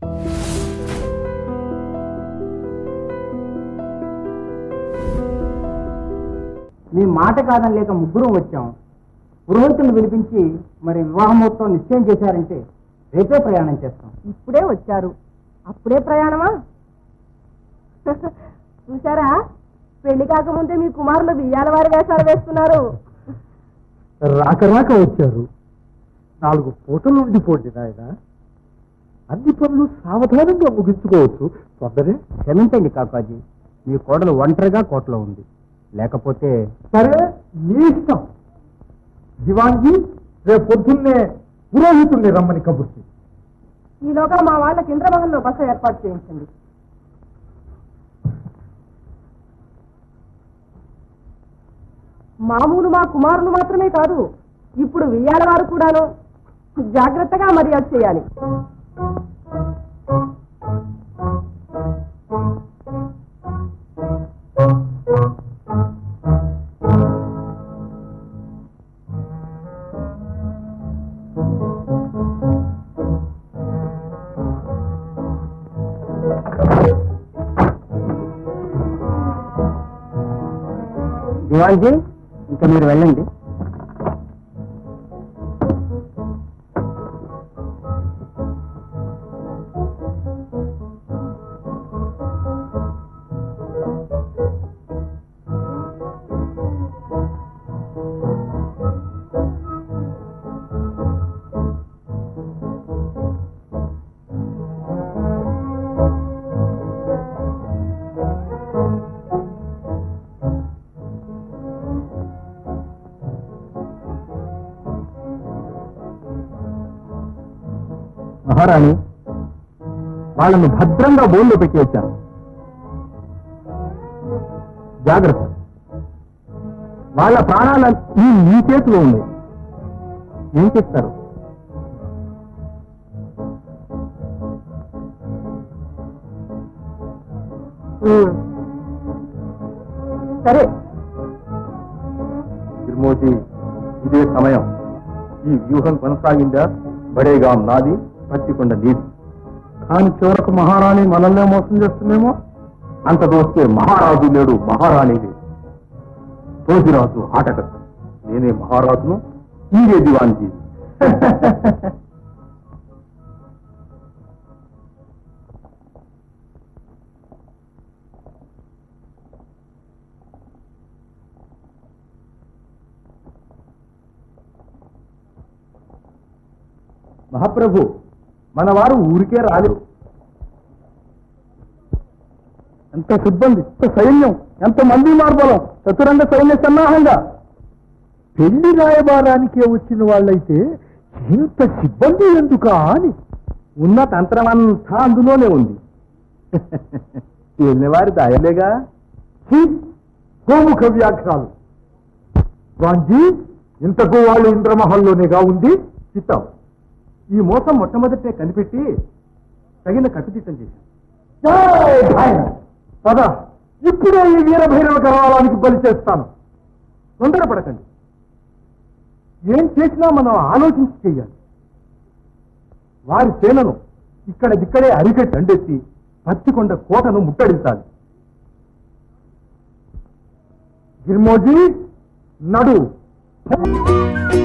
మీ మాట కాదని లేక ముగ్గురం వచ్చాం పురోహితులను పిలిపించి మరి వివాహ ముహూర్తం నిశ్చయం చేశారంటే రేపే ప్రయాణం చేస్తాం ఇప్పుడే వచ్చారు అప్పుడే ప్రయాణమా చూసారా పెళ్లి కాకముందే మీ కుమారులు బియ్యాల వారి వేషాలు వేస్తున్నారు రాక రాక వచ్చారు నాలుగు పూటలు ఉండిపోండి నాయన అన్ని పనులు సావధానంగా ముగించుకోవచ్చు తొందరే క్షమించండి కాకాజీ మీ కోడలు ఒంటరిగా కోటలో ఉంది లేకపోతే సరే మీ ఇష్టం దివాంగి రేపు పొద్దున్నే పురోహితుల్ని రమ్మని కబుర్ చేయి. ఈలోగా మా వాళ్ళకి ఇంద్రమహల్లో బస ఏర్పాటు చేయించండి మామూలు మా కుమారులు మాత్రమే కాదు ఇప్పుడు వియ్యాల వారు కూడాను జాగ్రత్తగా మర్యాద చేయాలి దివాన్జీ ఇంకా మీరు వెళ్ళండి మహారాణి వాళ్ళను భద్రంగా బోన్లో పెట్టి వచ్చాను జాగ్రత్త వాళ్ళ ప్రాణాల ఈ మీ చేతిలో ఉన్నాయి ఏం చేస్తారు సరే తిరుమూర్తి ఇదే సమయం ఈ వ్యూహం కొనసాగిందా బడేగా నాది పత్తికొండ నీది కానీ చివరకు మహారాణి మనల్నే మోసం చేస్తుందేమో అంత దోస్తే మహారాజు లేడు మహారాణి లేదు రోజురాజు ఆటకట్టు నేనే మహారాజును ఈగే దివాన్జీ మహాప్రభు మన వారు ఊరికే రాలేరు ఎంత సిబ్బంది ఎంత సైన్యం ఎంత మంది మార్బలం చతురంగ సైన్య సన్నాహంగా పెళ్లి రాయబారానికే వచ్చిన వాళ్ళైతే ఇంత సిబ్బంది ఎందుకా అని ఉన్న తంత్రమంతా అందులోనే ఉంది వారి దయలేగా ఛీ, గోముఖ వ్యాఖ్యాలు వాంజీ ఇంతకు వాళ్ళు ఇంద్రమహల్లోనేగా ఉంది చిత్తం ఈ మోసం మొట్టమొదటే కనిపెట్టి తగిన కట్టుదిట్టం చేశాం జై భైరవ్! పద ఇప్పుడే ఈ వీరభైరవ కరవాలానికి బలి చేస్తాను తొందరపడకండి ఏం చేసినా మనం ఆలోచించి చెయ్యాలి వారి సేనను ఇక్కడ దిక్కడే అరికట్టి అండెత్తి పత్తికొండ కోటను ముట్టడించాలి గిర్మోజీ నడు